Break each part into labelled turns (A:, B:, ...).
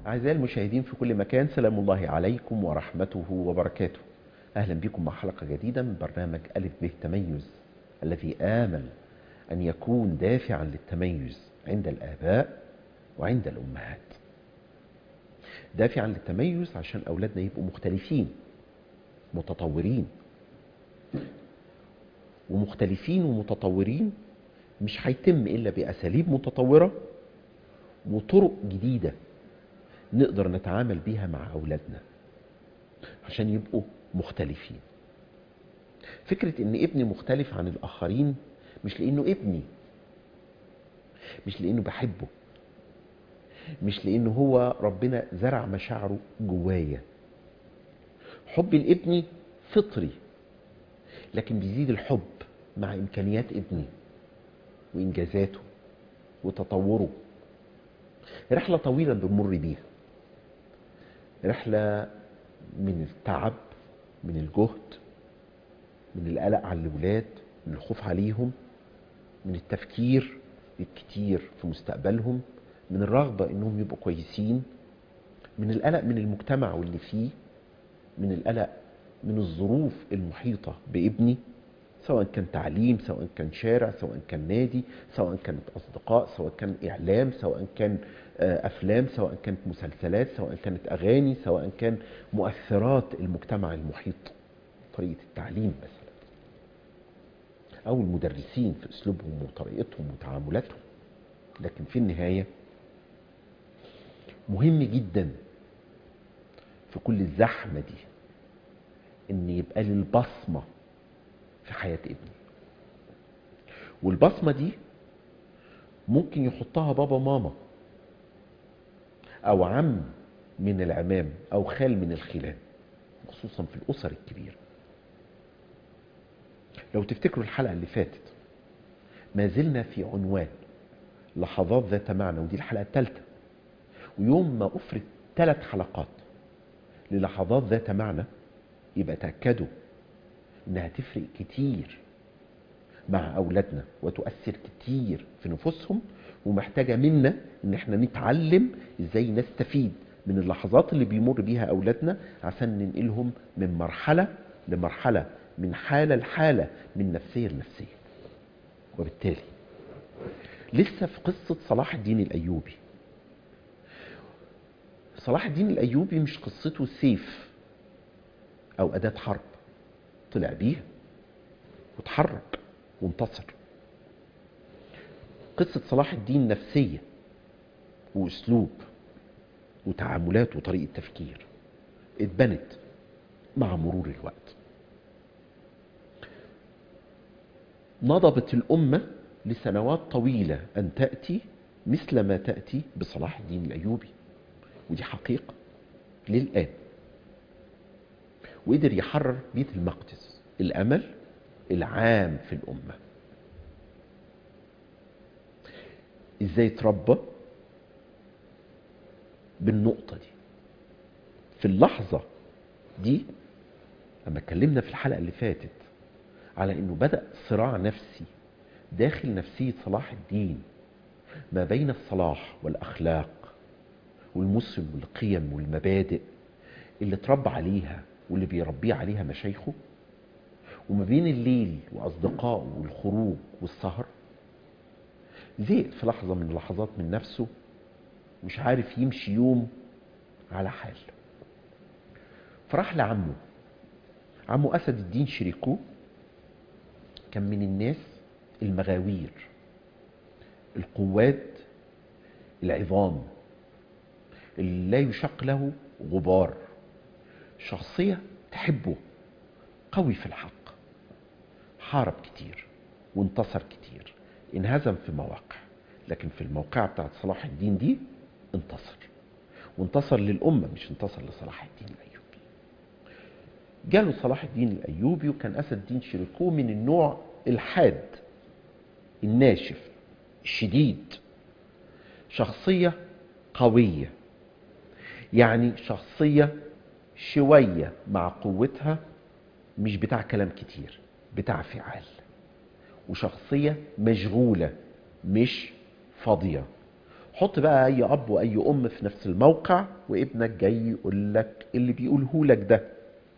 A: أعزائي المشاهدين في كل مكان سلام الله عليكم ورحمته وبركاته أهلا بكم مع حلقة جديدة من برنامج ألف به تميز الذي آمل أن يكون دافعا للتميز عند الآباء وعند الأمهات دافعا للتميز عشان أولادنا يبقوا مختلفين متطورين ومختلفين ومتطورين مش هيتم إلا بأساليب متطورة وطرق جديدة نقدر نتعامل بيها مع أولادنا عشان يبقوا مختلفين فكرة ان ابني مختلف عن الآخرين مش لأنه ابني مش لأنه بحبه مش لأنه هو ربنا زرع مشاعره جوايا حبي لابني فطري لكن بيزيد الحب مع إمكانيات ابني وإنجازاته وتطوره رحلة طويلة بنمر بيها رحلة من التعب من الجهد من القلق على الولاد من الخوف عليهم من التفكير الكتير في مستقبلهم من الرغبة انهم يبقوا كويسين من القلق من المجتمع واللي فيه من القلق من الظروف المحيطة بابني سواء كان تعليم سواء كان شارع سواء كان نادي سواء كانت أصدقاء سواء كان إعلام سواء كان أفلام سواء كانت مسلسلات سواء كانت أغاني سواء كان مؤثرات المجتمع المحيط طريقة التعليم مثلا أو المدرسين في أسلوبهم وطريقتهم وتعاملاتهم لكن في النهاية مهم جدا في كل الزحمة دي إن يبقى لي البصمة في حياة ابني والبصمة دي ممكن يحطها بابا ماما أو عم من العمام أو خال من الخلان خصوصا في الأسر الكبيرة لو تفتكروا الحلقة اللي فاتت ما زلنا في عنوان لحظات ذات معنى ودي الحلقة الثالثة ويوم ما أفرد ثلاث حلقات للحظات ذات معنى يبقى تأكدوا انها تفرق كتير مع اولادنا وتؤثر كتير في نفوسهم ومحتاجه منا ان احنا نتعلم ازاي نستفيد من اللحظات اللي بيمر بيها اولادنا عشان ننقلهم من مرحله لمرحله من حاله لحاله من نفسيه لنفسيه وبالتالي لسه في قصه صلاح الدين الايوبي صلاح الدين الايوبي مش قصته سيف او اداه حرب طلع بيها وتحرك وانتصر قصة صلاح الدين نفسية واسلوب وتعاملات وطريقة تفكير اتبنت مع مرور الوقت نضبت الأمة لسنوات طويلة أن تأتي مثل ما تأتي بصلاح الدين الأيوبي ودي حقيقة للآن وقدر يحرر بيت المقدس الامل العام في الامه ازاي اتربى بالنقطه دي في اللحظه دي لما اتكلمنا في الحلقه اللي فاتت على انه بدا صراع نفسي داخل نفسيه صلاح الدين ما بين الصلاح والاخلاق والمسلم والقيم والمبادئ اللي اتربى عليها واللي بيربيه عليها مشايخه وما بين الليل واصدقائه والخروج والسهر زهق في لحظه من اللحظات من نفسه مش عارف يمشي يوم على حال فراح لعمه عمه اسد الدين شريكوه كان من الناس المغاوير القواد العظام اللي لا يشق له غبار شخصية تحبه قوي في الحق حارب كتير وانتصر كتير انهزم في مواقع لكن في الموقعة بتاعت صلاح الدين دي انتصر وانتصر للأمة مش انتصر لصلاح الدين الأيوبي جاله صلاح الدين الأيوبي وكان أسد الدين شريكوه من النوع الحاد الناشف الشديد شخصية قوية يعني شخصية شوية مع قوتها مش بتاع كلام كتير بتاع فعال وشخصية مشغولة مش فاضية حط بقى اي اب واي ام في نفس الموقع وابنك جاي يقول لك اللي بيقوله لك ده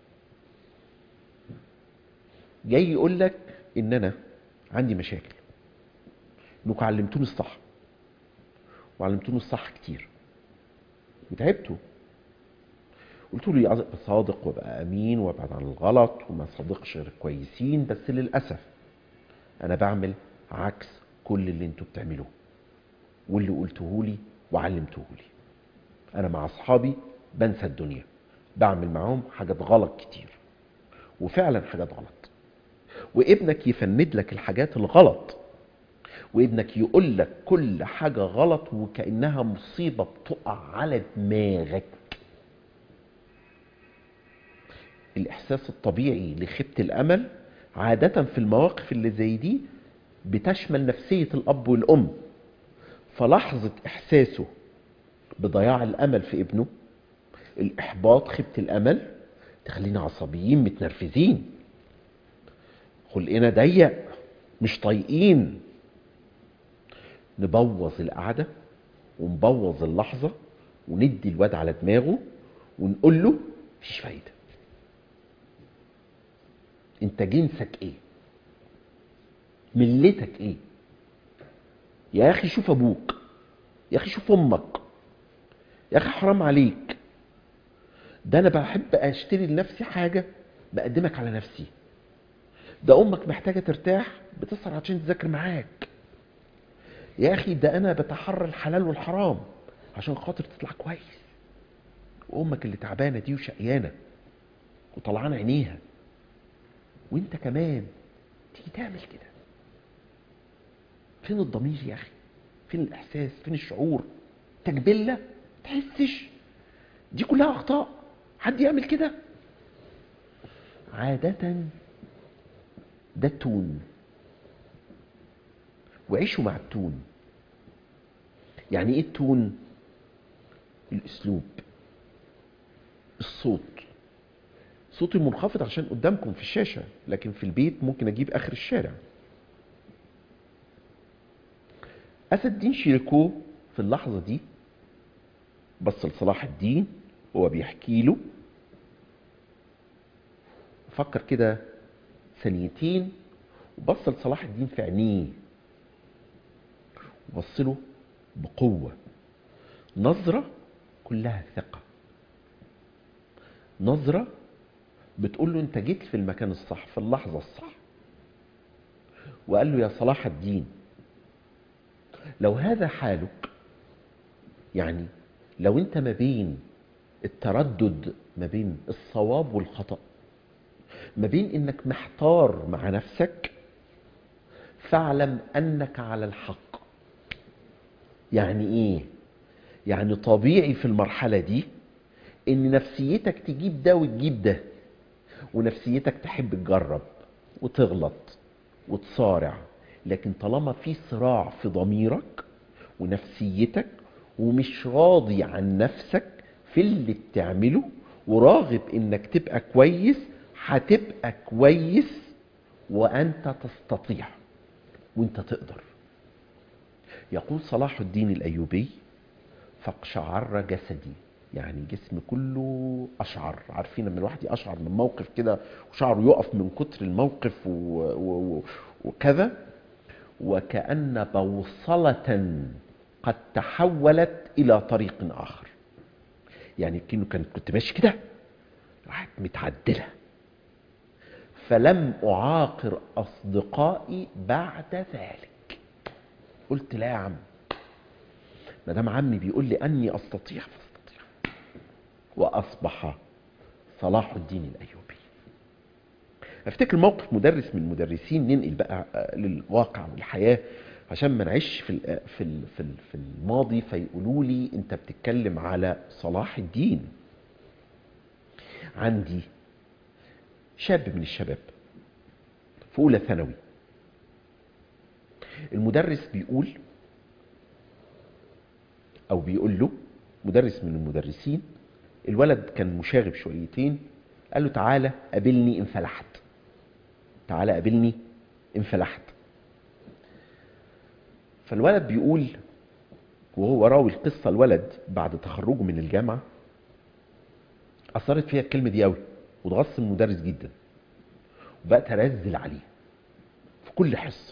A: جاي يقول لك ان انا عندي مشاكل انكم علمتوني الصح وعلمتوني الصح كتير وتعبتوا قلت له ابقى صادق وابقى امين وابعد عن الغلط وما صادقش غير كويسين بس للاسف انا بعمل عكس كل اللي انتوا بتعملوه واللي قلته لي وعلمته لي انا مع اصحابي بنسى الدنيا بعمل معاهم حاجات غلط كتير وفعلا حاجات غلط وابنك يفند لك الحاجات الغلط وابنك يقول لك كل حاجة غلط وكأنها مصيبة بتقع على دماغك الإحساس الطبيعي لخيبة الأمل عادة في المواقف اللي زي دي بتشمل نفسية الأب والأم فلحظة إحساسه بضياع الأمل في ابنه الإحباط خيبة الأمل تخلينا عصبيين متنرفزين خلقنا ضيق مش طايقين نبوظ القعدة ونبوظ اللحظة وندي الواد على دماغه ونقول له مفيش فايدة انت جنسك ايه ملتك ايه يا اخي شوف ابوك يا اخي شوف امك يا اخي حرام عليك ده انا بحب اشتري لنفسي حاجة بقدمك على نفسي ده امك محتاجة ترتاح بتسهر عشان تذاكر معاك يا اخي ده انا بتحرى الحلال والحرام عشان خاطر تطلع كويس وامك اللي تعبانه دي وشقيانه وطلعان عينيها وانت كمان تيجي تعمل كده فين الضمير يا اخي فين الاحساس فين الشعور تجبله تحسش دي كلها اخطاء حد يعمل كده عاده ده التون وعيشوا مع التون يعني ايه التون الاسلوب الصوت صوتي منخفض عشان قدامكم في الشاشة لكن في البيت ممكن اجيب اخر الشارع اسد الدين شيركو في اللحظة دي بص لصلاح الدين وهو بيحكي له فكر كده ثانيتين وبص لصلاح الدين في عينيه وبص له بقوة نظرة كلها ثقة نظرة بتقول له انت جيت في المكان الصح في اللحظة الصح وقال له يا صلاح الدين لو هذا حالك يعني لو انت ما بين التردد ما بين الصواب والخطأ ما بين انك محتار مع نفسك فاعلم انك على الحق يعني ايه يعني طبيعي في المرحلة دي ان نفسيتك تجيب ده وتجيب ده ونفسيتك تحب تجرب وتغلط وتصارع لكن طالما في صراع في ضميرك ونفسيتك ومش راضي عن نفسك في اللي بتعمله وراغب انك تبقى كويس هتبقى كويس وانت تستطيع وانت تقدر يقول صلاح الدين الايوبي فاقشعر جسدي يعني جسمي كله اشعر عارفين لما الواحد يشعر من موقف كده وشعره يقف من كتر الموقف و... و... وكذا وكأن بوصلة قد تحولت إلى طريق آخر يعني كأنه كان كنت ماشي كده راحت متعدلة فلم أعاقر أصدقائي بعد ذلك قلت لا يا عم ما دام عمي بيقول لي أني أستطيع فأستطيع وأصبح صلاح الدين الأيوبي افتكر موقف مدرس من المدرسين ننقل بقى للواقع والحياه عشان ما نعيش في ال في ال في, ال في الماضي فيقولوا لي انت بتتكلم على صلاح الدين عندي شاب من الشباب في اولى ثانوي المدرس بيقول او بيقول له مدرس من المدرسين الولد كان مشاغب شويتين قال له تعالى قابلني ان فلحت تعالى قابلني ان فلحت فالولد بيقول وهو راوي القصة الولد بعد تخرجه من الجامعة أثرت فيها الكلمة دي قوي وتغص المدرس جدا وبقت أرزل عليه في كل حصة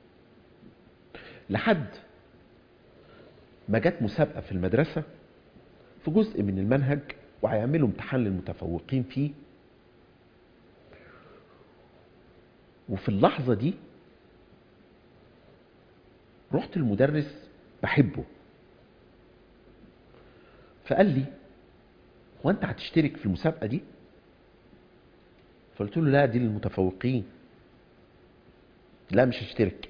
A: لحد ما جت مسابقة في المدرسة في جزء من المنهج وهيعملوا امتحان للمتفوقين فيه وفي اللحظة دي رحت المدرس بحبه فقال لي هو انت هتشترك في المسابقة دي فقلت له لا دي للمتفوقين لا مش هشترك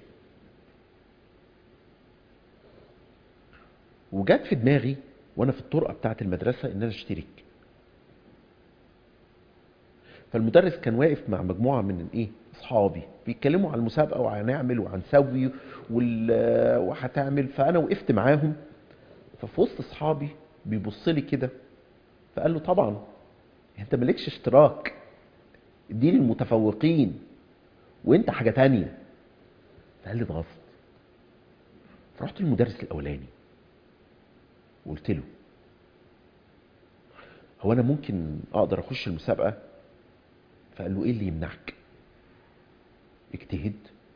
A: وجات في دماغي وانا في الطرقه بتاعه المدرسه ان انا اشترك فالمدرس كان واقف مع مجموعه من ايه اصحابي بيتكلموا عن المسابقه وهنعمل وهنسوي وال- وهتعمل فانا وقفت معاهم ففي وسط اصحابي بيبص لي كده فقال له طبعا انت مالكش اشتراك دي للمتفوقين وانت حاجه تانية فقال لي اتغصت فرحت للمدرس الاولاني وقلت له هو انا ممكن اقدر اخش المسابقه فقال له ايه اللي يمنعك اجتهد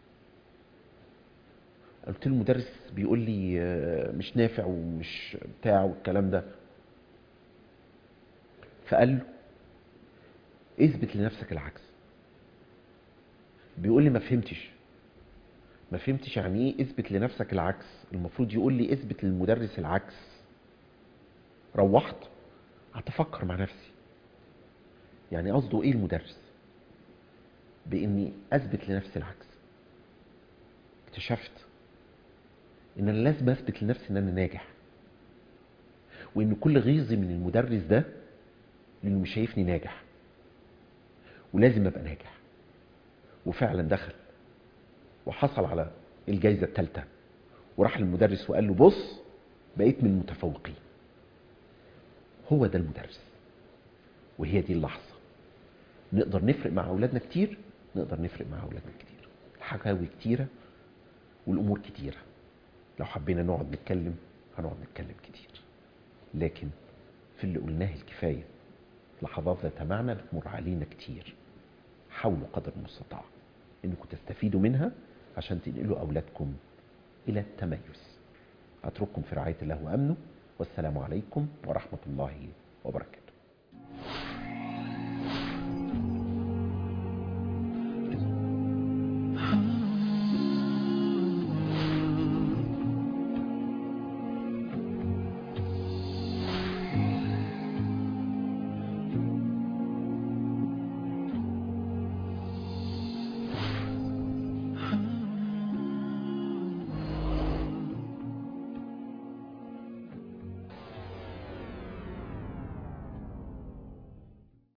A: قلت له المدرس بيقول لي آه، مش نافع ومش بتاع والكلام ده فقال له اثبت لنفسك العكس بيقول لي ما فهمتش ما فهمتش يعني ايه اثبت لنفسك العكس المفروض يقول لي اثبت للمدرس العكس روحت قعدت افكر مع نفسي يعني قصده ايه المدرس باني اثبت لنفسي العكس اكتشفت ان انا لازم اثبت لنفسي ان انا ناجح وان كل غيظي من المدرس ده لانه مش شايفني ناجح ولازم ابقى ناجح وفعلا دخل وحصل على الجائزه الثالثه وراح للمدرس وقال له بص بقيت من المتفوقين هو ده المدرس وهي دي اللحظه نقدر نفرق مع اولادنا كتير نقدر نفرق مع اولادنا كتير الحكاوي كتيره والامور كتيره لو حبينا نقعد نتكلم هنقعد نتكلم كتير لكن في اللي قلناه الكفايه لحظات ذات معنى بتمر علينا كتير حاولوا قدر المستطاع انكم تستفيدوا منها عشان تنقلوا اولادكم الى التميز اترككم في رعايه الله وامنه والسلام عليكم ورحمه الله وبركاته